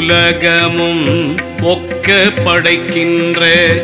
உலகமும் ஒக்க படைக்கின்ற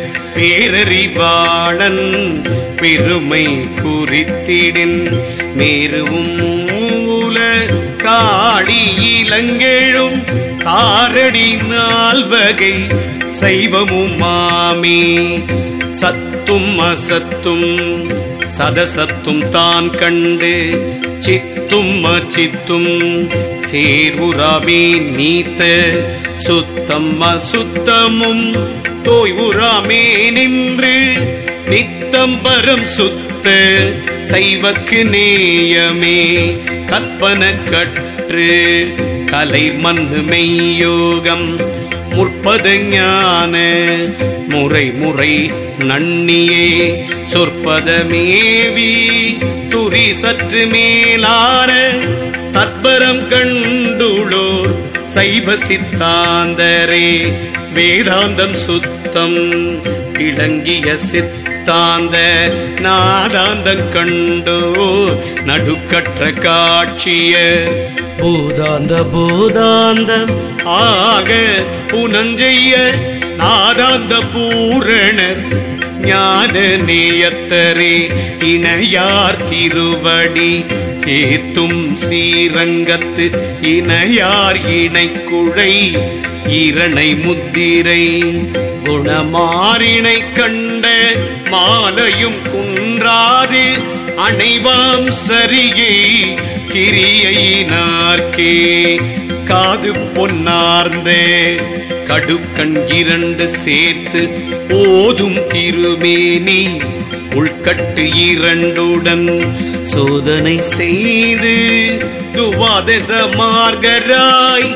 பேரறிவாளன் பெருமை குறித்திடின் மேருவும் மூல காடி இளங்கெழும் தாரடி நால்வகை சைவமும் மாமே சத்தும் அசத்தும் சதசத்தும் தான் கண்டு சித்தும் அச்சித்தும் சேர்வுறாமே நீத்த சுத்தம் அசுத்தமும் தோய்வுறாமே நின்று நித்தம் பரம் சுத்த சைவக்கு நேயமே கற்பன கற்று கலை மண்ணு மெய்யோகம் முற்பத ஞான முறை முறை நன்னியே சொற்பதமேவி துரி சற்று மேலான தற்பரம் கண்டுளோர் சைவ சித்தாந்தரே வேதாந்தம் சுத்தம் இளங்கிய சித்தாந்த நாதாந்தம் கண்டோ நடுக்கற்ற காட்சிய பூதாந்த பூதாந்த ஆக புனஞ்செய்ய நாதாந்த பூரணர் ஞான நேயத்தரே இணையார் திருவடி ஏத்தும் சீரங்கத்து இணையார் இணைக்குழை இரணை முத்திரை குணமாறினை கண்ட மாலையும் குன்றாது அணைவாம் சரியை கிரியையினார்க்கே காது பொன்னார்ந்த கடுக்கண் இரண்டு சேர்த்து ஓதும் திருமேனி உள்கட்டு இரண்டுடன் சோதனை செய்து துவாதச மார்கராய்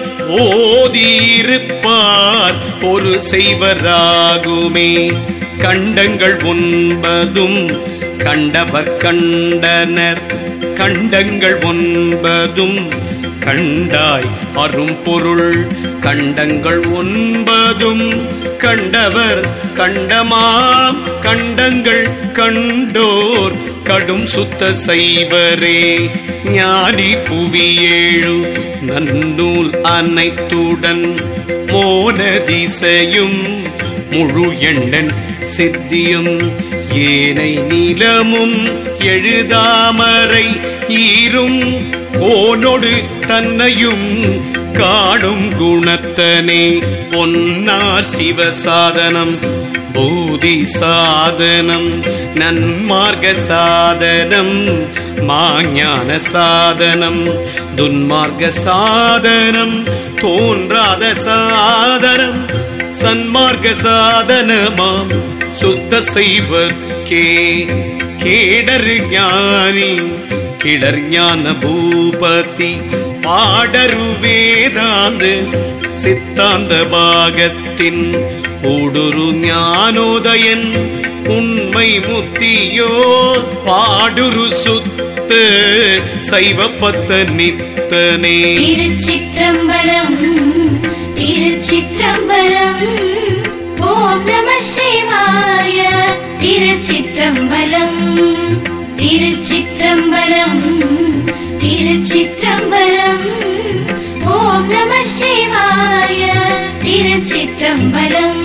ஓதியிருப்பார் ஒரு செய்வராகுமே கண்டங்கள் ஒன்பதும் கண்டவர் கண்டனர் கண்டங்கள் ஒன்பதும் கண்டாய் அரும்பொருள் கண்டங்கள் ஒன்பதும் கண்டவர் கண்டமாம் கண்டங்கள் கண்டோர் கடும் சுத்த செய்வரே ஞானி புவியேழு நன்னூல் அனைத்துடன் மோன திசையும் முழு எண்ணன் சித்தியும் ஏனை நிலமும் எழுதாமரை ஈரும் கோனொடு தன்னையும் காணும் குணத்தனே பொன்னார் சிவசாதனம் பூதி சாதனம் நன்மார்க்க சாதனம் மாஞான சாதனம் துன்மார்க்க சாதனம் தோன்றாத சாதனம் சன்மார்க்க சாதனமாம் சுத்த செய்வர்க்கே கேடரு ஞானி கிளர் ஞான பூபதி பாடரு வேதாந்த சித்தாந்த பாகத்தின் ஊடுரு ஞானோதயன் உண்மை முத்தியோ பாடுரு சுத்த சைவப்பத்த நித்தனே திருச்சிற்றம்பலம் திருச்சிற்றம்பலம் ஓம் நம சிவாய திருச்சிற்றம்பலம் திருச்சிற்றம்பலம் திருச்சிற்றம்பலம் ஓம் நம சிவாய திருச்சிற்றம்பலம்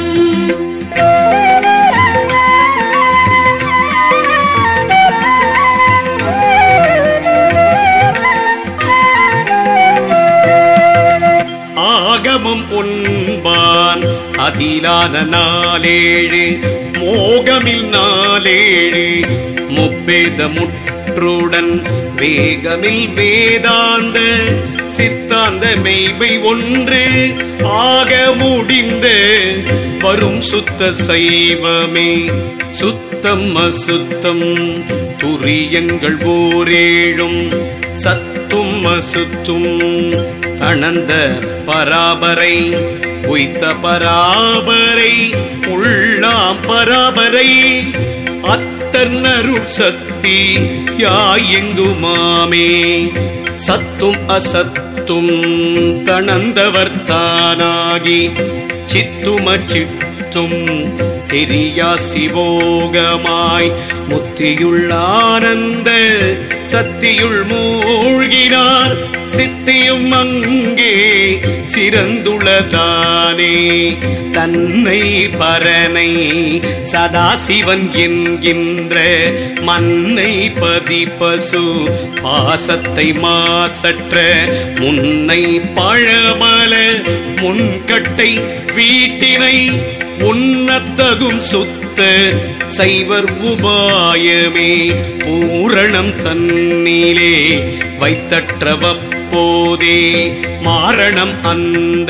ஆகமம் உண்பான் அதிலான நாளேழு மோகமில் நாளேழு முப்பேத முற்றுடன் வேகமில் வேதாந்த சித்தாந்த மெய்மை ஒன்று ஆக முடிந்த வரும் சுத்த சைவமே சுத்தம் அசுத்தம் துரியங்கள் ஓரேழும் சத்தும் அசுத்தும் தணந்த பராபரை உய்த்த பராபரை உள்ளாம் பராபரை அத்தர்ணருட் சக்தி யாயெங்குமாமே சத்தும் அசத்தும் தணந்தவர் தானாகி சித்தும் அச்சித்தும் தெரியா சிவோகமாய் முத்தியுள் ஆனந்த சத்தியுள் மூழ்கினார் சித்தியும் அங்கே சிறந்துளதானே தன்னை பரனை சதாசிவன் என்கின்ற மன்னை பதி பசு பாசத்தை மாசற்ற முன்னை பழமல முன்கட்டை வீட்டினை உன்னத்தகும் சுத்த சைவர் உபாயமே பூரணம் தன்னிலே வைத்தற்றவப்போதே மாரணம் அந்த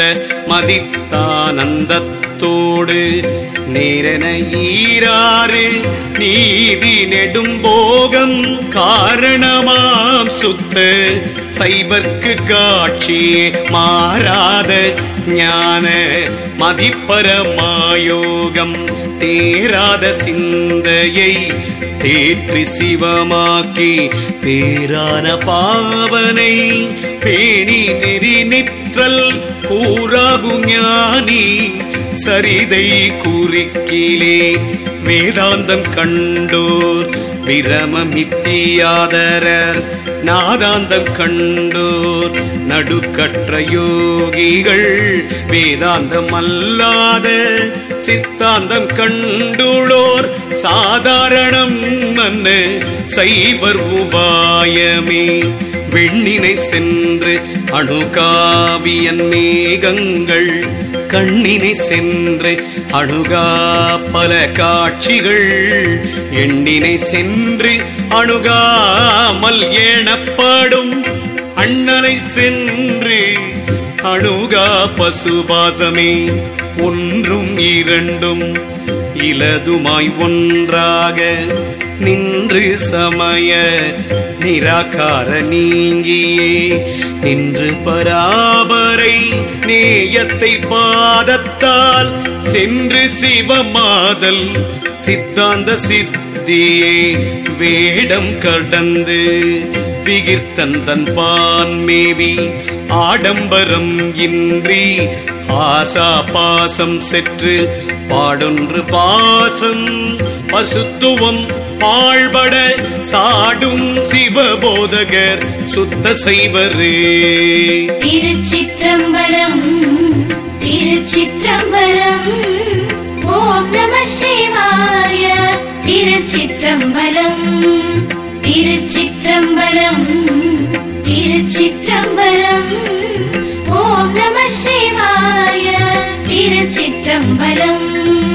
மதித்தானந்தத்தோடு நேரன ஈராறு நீதி நெடும்போகம் காரணமாம் சுத்த சைவர்க்கு காட்சி மாறாத ஞான மதிப்பரமாயோகம் தேராத சிந்தையை தேற்றி சிவமாக்கி பேரான பாவனை பேணி நெறி நிற்றல் கூறாகு ஞானி சரிதை குறிக்கிலே வேதாந்தம் கண்டோர் விரமமித்தியாதரர் நாதாந்தம் கண்டோர் நடுக்கற்ற யோகிகள் வேதாந்தம் அல்லாத சித்தாந்தம் கண்டுளோர் சாதாரணம் மன்ன சைவர் உபாயமே வெண்ணினை சென்று அணுகாவியன் மேகங்கள் கண்ணினை சென்று அணுகா பல காட்சிகள் எண்ணினை சென்று அணுகாமல் ஏணப்படும் அண்ணனை சென்று அணுகா பசுபாசமே ஒன்றும் இரண்டும் இலதுமாய் ஒன்றாக நின்று சமய நிராகார நீங்கியே நின்று பராபரை நேயத்தை பாதத்தால் சென்று சிவமாதல் சித்தாந்த சித்தியே வேடம் கடந்து விகிர்த்தந்தன் பான்மேவி ஆடம்பரம் இன்றி ஆசா பாசம் செற்று பாடொன்று பாசம் பசுத்துவம் பாழ்பட சாடும் சிவபோதகர் சுத்த செய்வரே திருச்சிற்றம்பலம் திருச்சிற்றம்பலம் ஓம் நம சிவாய திருச்சிற்றம்பலம் திருச்சிற்றம்பலம் திருச்சிற்றம்பலம் ஓம் நம சிவாய திருச்சிற்றம்பலம்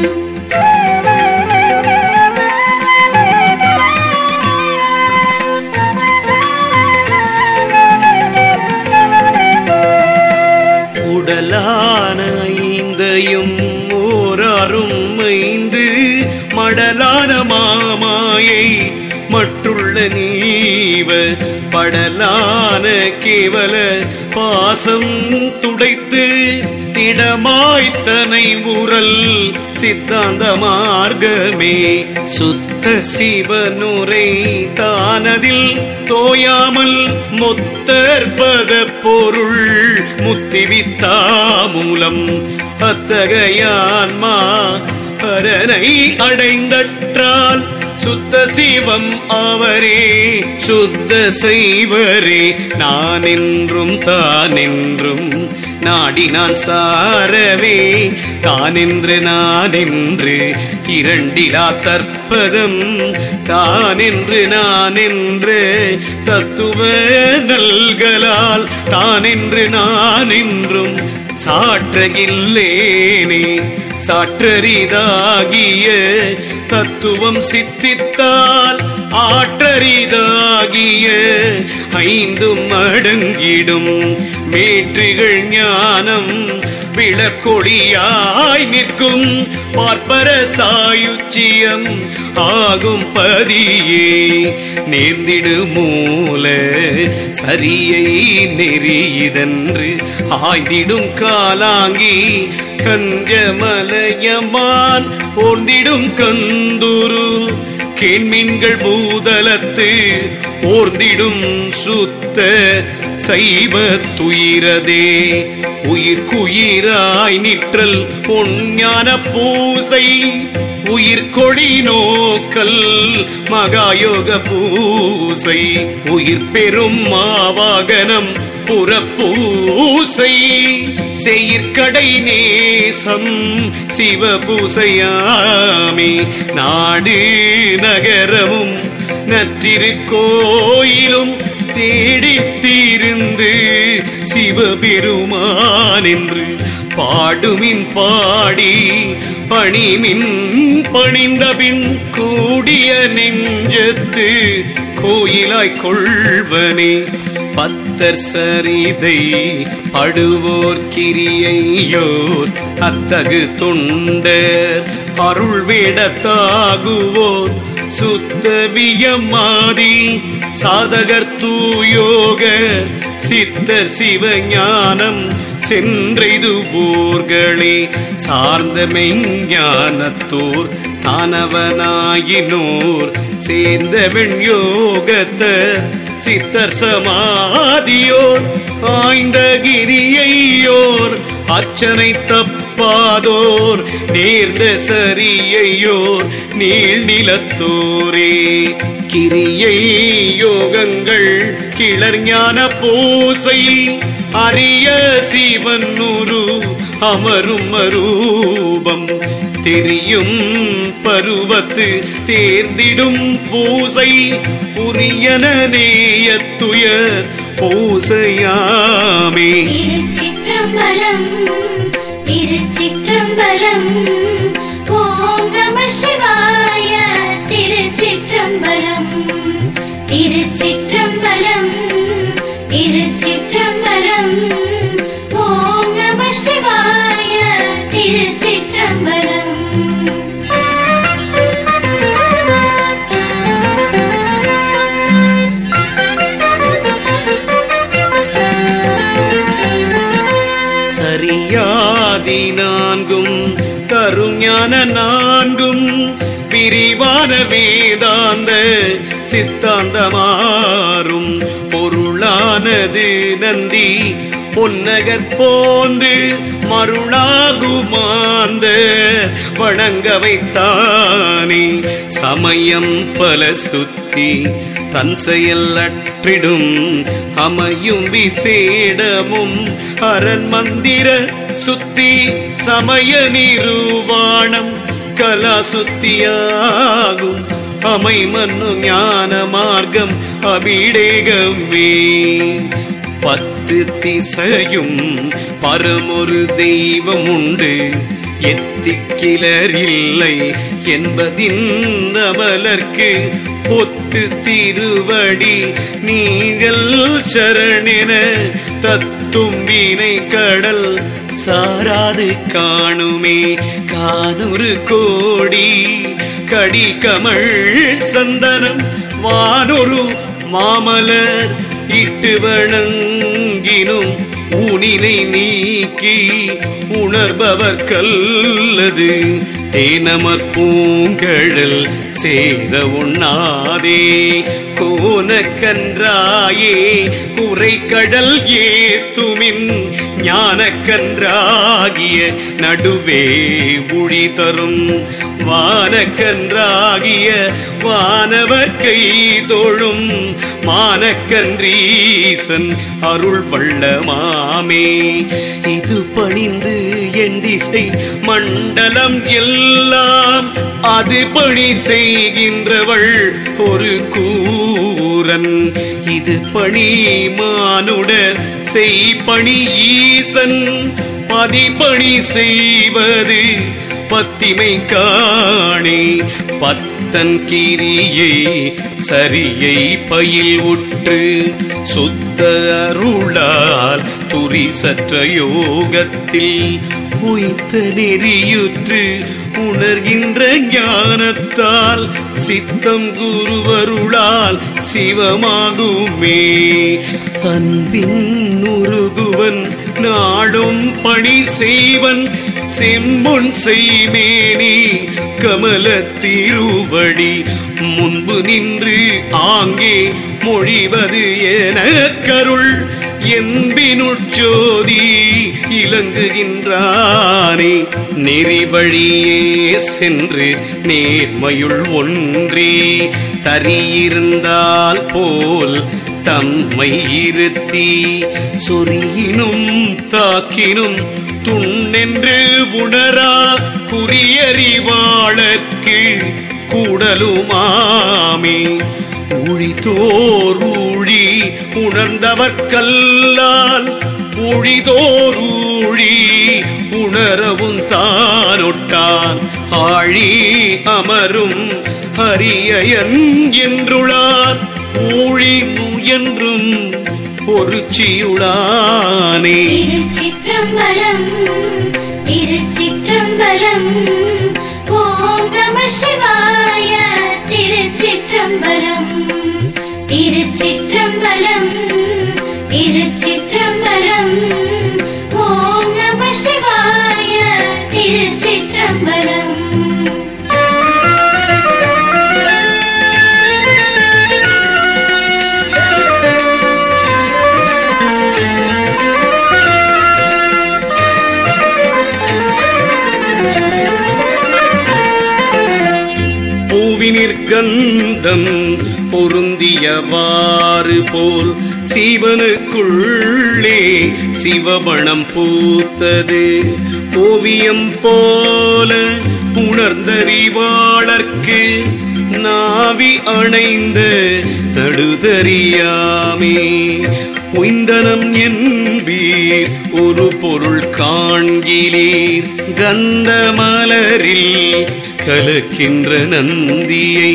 உடலான ஐந்தையும் ஓராறும் ஐந்து மடலான மாமாயை மற்றுள்ள நீவ படலான கேவல பாசம் துடைத்து திடமாய்த்தனை உரல் சித்தாந்த மார்க்கமே சுத்த சிவனுரை தானதில் தோயாமல் மொத்தற்பத பொருள் முத்திவித்தாமூலம் அத்தகையான்மா பரனை அடைந்தற்றால் சுத்த சிவம் அவரே சுத்த செய்வரே நான் என்றும் தான் என்றும் நாடி நான் சாரவே தான் என்று நான் என்று இரண்டிலா தற்பதம் தான் என்று நான் என்று தத்துவ நல்கலால் தான் என்று நான் என்றும் சாற்றகில்லேனே சாற்றரிதாகிய தத்துவம் சித்தித்தால் ஆற்றரிதாகிய ஐந்தும் அடங்கிடும் மேற்றுகள் ஞானம் விளக்கொடியாய் நிற்கும் பார்ப்பர சாயுச்சியம் ஆகும் பதியே நேர்ந்திடு மூல சரியை நெறியதன்று ஆய்ந்திடும் காலாங்கி கஞ்சமலயமான் ஓர்ந்திடும் கந்துரு கேண்மீன்கள் பூதலத்து ஓர்ந்திடும் சுத்த சைவ துயிரதே உயிர்க்குயிராய் நிற்றல் பொஞ்ஞான பூசை உயிர்கொடி நோக்கல் மகாயோக பூசை உயிர் பெறும் மாவாகனம் புறப்பூசை செயற்கடை நேசம் சிவபூசையாமே நாடு நகரமும் நற்றிருக்கோயிலும் தேடித் தீர்ந்து சிவபெருமான் என்று பாடுமின் பாடி பணிமின் பணிந்தபின் கூடிய நெஞ்சத்து கோயிலாய் கொள்வனே பத்தர் சரிதை படுவோர் கிரியையோர் அத்தகு தொண்டர் அருள் வேடத்தாகுவோர் சுத்தவியமாதி சாதகர் தூயோக சித்தர் சிவஞானம் சென்றெய்து போர்களே சார்ந்த மெஞ்ஞானத்தோர் தானவனாயினோர் சேர்ந்த வெண்யோகத்தர் சித்தர் சமாதியோர் ஆய்ந்த கிரியையோர் அர்ச்சனை தப்பாதோர் நேர்ந்த சரியையோர் நீள் நிலத்தோரே கிரியை யோகங்கள் கிளர் ஞான பூசை அரிய சிவன் நூறு அமரும் அரூபம் தெரியும் பருவத்து தேர்ந்திடும் பூசை உரியன நேயத்துயர் பூசையாமே திருச்சிற்றம்பலம் திருச்சிற்றம்பலம் ஓம் நம சிவாய திருச்சிற்றம்பலம் திருச்சிற்றம்பலம் திருச்சிற்றம்பலம் ஓம் நம சிவாய திருச்சிற்றம்பலம் சரியாதி நான்கும் கருஞான நான்கும் விரிவான வேதாந்த சித்தாந்தமாறும் பொருளானது நந்தி பொன்னகர் போந்து மருளாகுமாந்த வணங்க வைத்தானே சமயம் பல சுத்தி தன் செயல் அற்றிடும் அமையும் விசேடமும் அரண் மந்திர சுத்தி சமய நிருவாணம் கலா சுத்தியாகும் அமை மன்னு ஞான மார்க்கம் அபிடேகமே பத்து திசையும் பரமொரு தெய்வம் உண்டு எத்திக்கிலர் இல்லை என்பதின் மலர்க்கு ஒத்து திருவடி நீங்கள் சரணென தத்தும் வினை கடல் சாராது காணுமே கானூறு கோடி கடி கமழ் சந்தனம் வானொரு மாமலர் இட்டு வணங்கினும் ஊனினை நீக்கி உணர்பவர் கல்லது தேனமர் பூங்கழல் சேர உண்ணாதே கோனக்கன்றாயே குறைக்கடல் ஏத்துமின் ஞானக்கன்றாகிய நடுவே உழி தரும் வானக்கன்றாகிய வானவர் கை தோழும் மானக்கன்றீசன் அருள் வள்ளமாமே இது பணிந்து என் திசை மண்டலம் எல்லாம் அது பணி செய்கின்றவள் ஒரு கூரன் இது பணி மானுடர் செய்பணி ஈசன் பதிபணி செய்வது பத்திமை காணே பத்தன் கிரியை சரியை பயில் உற்று சுத்த அருளால் துரி சற்ற யோகத்தில் உய்த்த நெறியுற்று உணர்கின்ற ஞானத்தால் சித்தம் குருவருளால் சிவமாகுமே அன்பின் உருகுவன் நாடும் பணி செய்வன் செம்பொன் செய்மேனி கமல திருவடி முன்பு நின்று ஆங்கே மொழிவது என கருள் என்பினுட்சோதி இலங்குகின்றானே நெறி வழியே சென்று நேர்மையுள் ஒன்றே தரியிருந்தால் போல் தம்மை இருத்தி சொறியினும் தாக்கினும் துண்ணென்று உணரா குறியறிவாளக்கு கூடலுமாமே ஊழிதோர் ஊழி உணர்ந்தவர்கல்லால் ஊழிதோர் ஊழி உணரவும் தானொட்டான் ஆழி அமரும் ஹரியன் என்றுளார் ஊழி முயன்றும் ஒரு சியுளானே திருச்சிற்றம்பலம் திருச்சிற்றம்பலம் ஓம் நம சிவாய திருச்சிற்றம்பலம் திருச்சிற்றம்பலம் திருச்சிற்றம்பலம் ஓம் நம சிவாய திருச்சிற்றம்பலம் பூவினிற் கந்தம் பொருந்தியவாறு போல் சீவனுக்குள்ளே சிவபணம் பூத்தது ஓவியம் போல உணர்ந்தறிவாளர்க்கு நாவி அணைந்த நடுதறியாமே உய்ந்தனம் என்பீர் ஒரு பொருள் காண்கிலீர் கந்த மலரில் கலக்கின்ற நந்தியை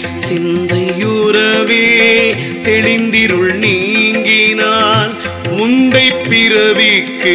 சிந்தையுறவே தெளிந்திருள் நீங்கினால் முந்தை பிறவிக்கு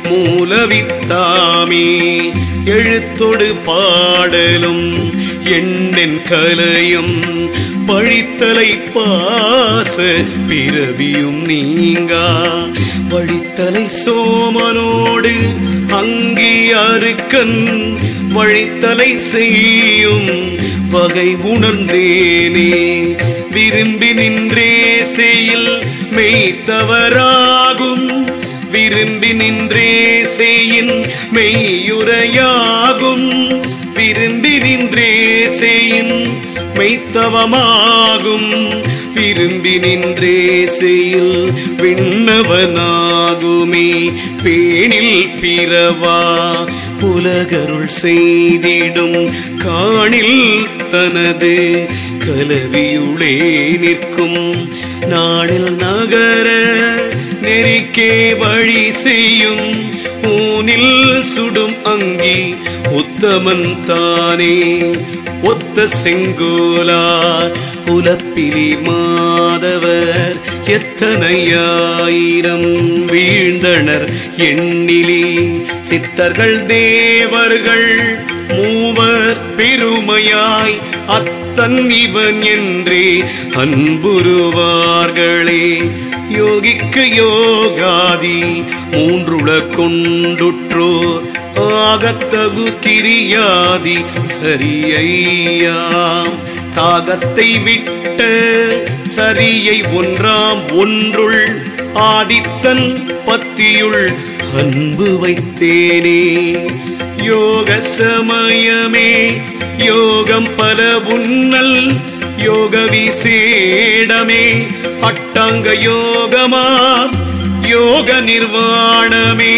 மூலவித்தாமே எழுத்தொடு பாடலும் எண்ணென் கலையும் பழித்தலை பாச பிறவியும் நீங்கா வழித்தலை சோமனோடு அங்கி அருக்கன் வழித்தலை செய்யும் வகை உணர்ந்தேனே விரும்பி நின்றே செய்யில் மெய்த்தவராகும் விரும்பி நின்றே செய்யின் மெய்யுரையாகும் விரும்பி நின்றே செய்யின் மெய்த்தவமாகும் விரும்பி நின்றே செய்யில் விண்ணவனாகுமே பேணில் பிறவா உலகருள் செய்திடும் காணில் தனது கலவியுளே நிற்கும் நாளில் நகர நெறிக்கே வழி செய்யும் ஊனில் சுடும் அங்கி உத்தமன் தானே ஒத்த செங்கோலார் உலப்பிலி மாதவர் எத்தனையாயிரம் வீழ்ந்தனர் எண்ணிலி சித்தர்கள் தேவர்கள் மூவர் பெருமையாய் அத்தன் இவன் என்றே அன்புருவார்களே யோகிக்கு யோகாதி மூன்றுள கொண்டுற்றோர் ஆகத்தகு கிரியாதி சரியையாம் தாகத்தை விட்ட சரியை ஒன்றாம் ஒன்றுள் ஆதித்தன் பத்தியுள் அன்பு வைத்தேனே யோக சமயமே யோகம் பல உன்னல் யோக விசேடமே அட்டாங்க யோகமா யோக நிர்வாணமே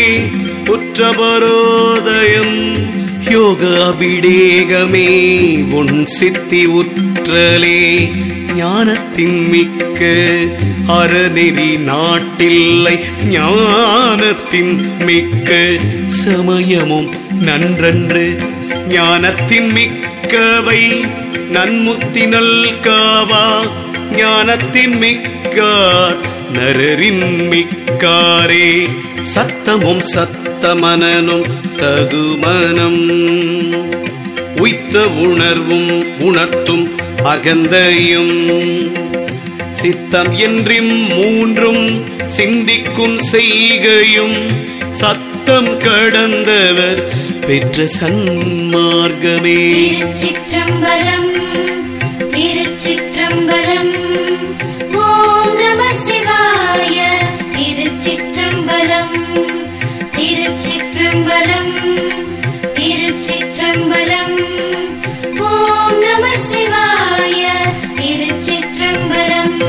உற்றபரோதயம் யோக அபிடேகமே உன் சித்தி உற்றலே ஞானத்தின் மிக்க அறநெறி நாட்டில்லை ஞானத்தின் மிக்க சமயமும் நன்றன்று ஞானத்தின் மிக்கவை நன்முத்தி நல்காவா ஞானத்தின் மிக்கார் நரரின் மிக்காரே சத்தமும் சத்தமனனும் தகுமனம் உய்த்த உணர்வும் உணர்த்தும் அகந்தையும் சித்தம் என்றும் மூன்றும் சிந்திக்கும் செய்கையும் சத்தம் கடந்தவர் பெற்ற சன்மார்க்கமே திருச்சிற்றம்பலம் திருச்சிற்றம்பலம் ஓம் நம சிவாய திருச்சிற்றம்பலம் திருச்சிற்றம்பலம் திருச்சிற்றம்பலம் திருச்சிற்றம்பலம் ஓம் நம சிவாய திருச்சிற்றம்பலம்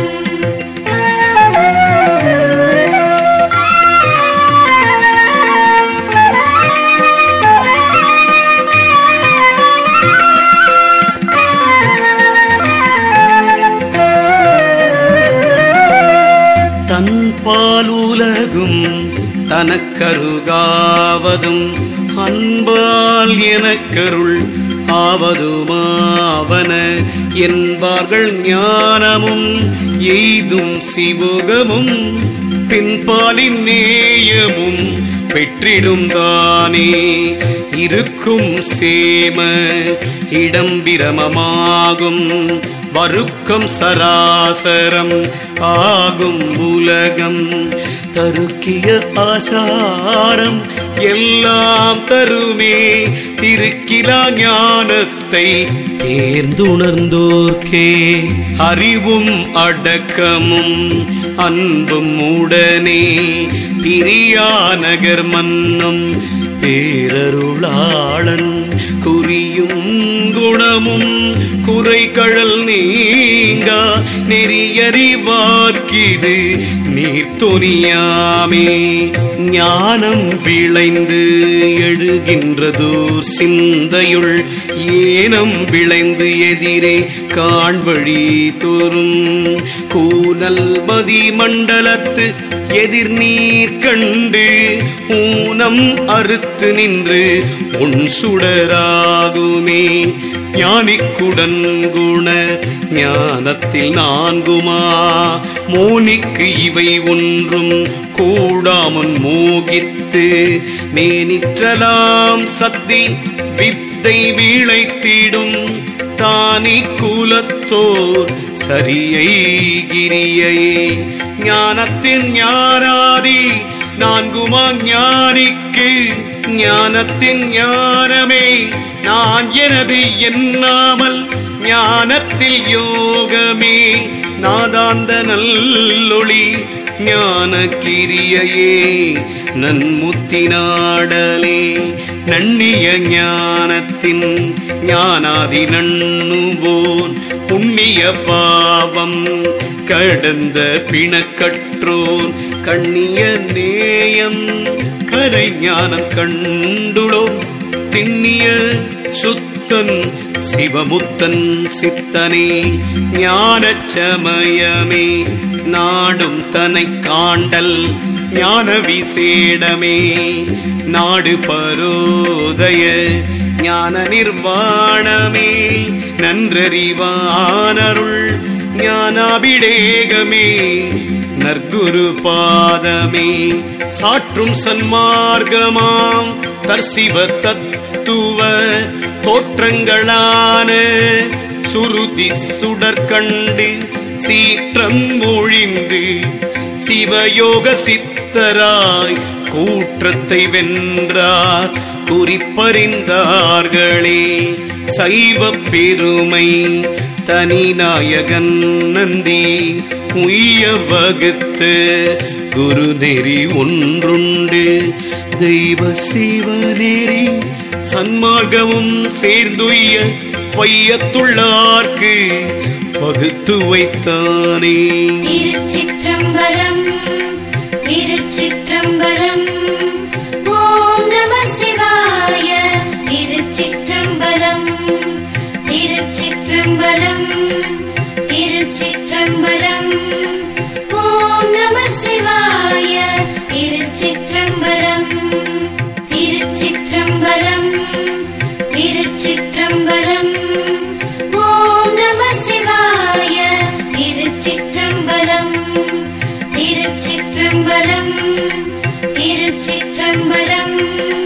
தன் பாலுலகும் தனக்கருகாவதும் அன்பால் எனக்கருள் ஆவதுமாவன என்பார்கள் ஞானமும் எய்தும் சிவுகமும் பின்பாலின் நேயமும் பெற்றிடும் தானே இருக்கும் சேம இடம்பிரமமாகும் வருக்கம் சராசரம் ஆகும் உலகம் தருக்கிய ஆசாரம் எல்லாம் தருமே திருக்கிலா ஞானத்தை தேர்ந்துணர்ந்தோர்க்கே அறிவும் அடக்கமும் அன்பும் உடனே பிரியா நகர் மன்னும் பேரருளாளன் குறியும் குணமும் குறைகழல் நீங்கா நெறியறிவார்க்கிது நீர்த்தொனியாமே ஞானம் விளைந்து எழுகின்றதோர் சிந்தையுள் ஏனம் விளைந்து எதிரே காண்வழி தோறும் கூனல் மதி மண்டலத்து எதிர் நீர் கண்டு ஊனம் அறுத்து நின்று உன் சுடராகுமே ஞானிக்குடன் குண ஞானத்தில் நான்குமா மோனிக்கு இவை ஒன்றும் கூடாமன் மோகித்து மேனிற்றலாம் சத்தி வித்தை வீழைத்திடும் தானி குலத்தோர் சரியை கிரியை ஞானத்தின் ஞானாதி நான்குமா ஞானிக்கு ஞானத்தின் ஞானமே நான் எனது எண்ணாமல் ஞானத்தில் யோகமே நாதாந்த நல்லொளி ஞான கிரியையே நன்முத்தி நாடலே நன்னிய ஞானத்தின் ஞானாதி நண்ணுவோன் புண்ணிய பாவம் கடந்த பிணக்கற்றோன் கண்ணிய நேயம் கரை ஞானம் கண்டுளோம் திண்ணிய சுத்தன் சிவமுத்தன் சித்தனே ஞானச் சமயமே நாடும் தனை காண்டல் ஞான விசேடமே நாடு பரோதய ஞான நிர்வாணமே நன்றறிவானருள் ஞானாபிடேகமே நற்குரு பாதமே சாற்றும் சன்மார்க்கமாம் தர்சிவ தத்துவ தோற்றங்களான சுருதி சுடற்கண்டு சீற்றம் ஒழிந்து சிவயோக சித்தராய் கூற்றத்தை வென்றார் குறிப்பறிந்தார்களே சைவ பெருமை தனி நாயகன் நந்தி உய்ய வகுத்து குரு நெறி ஒன்றுண்டு தெய்வ சிவநெறி சன்மார்க்கமும் சேர்ந்துய்ய பையத்துள்ளார்க்கு வகுத்து வைத்தானே திருச்சிற்றம்பலம் திருச்சிற்றம்பலம் ஓம் நம சிவாய திருச்சிற்றம்பலம் திருச்சிற்றம்பலம் திருச்சிற்றம்பலம் ஓம் நம சிவாய திருச்சிற்றம்பலம் திருச்சிற்றம்பலம் திருச்சிற்றம்பலம் ஓம் நம சிவாய திருச்சிற்றம்பலம் திருச்சிற்றம்பலம் திருச்சிற்றம்பலம்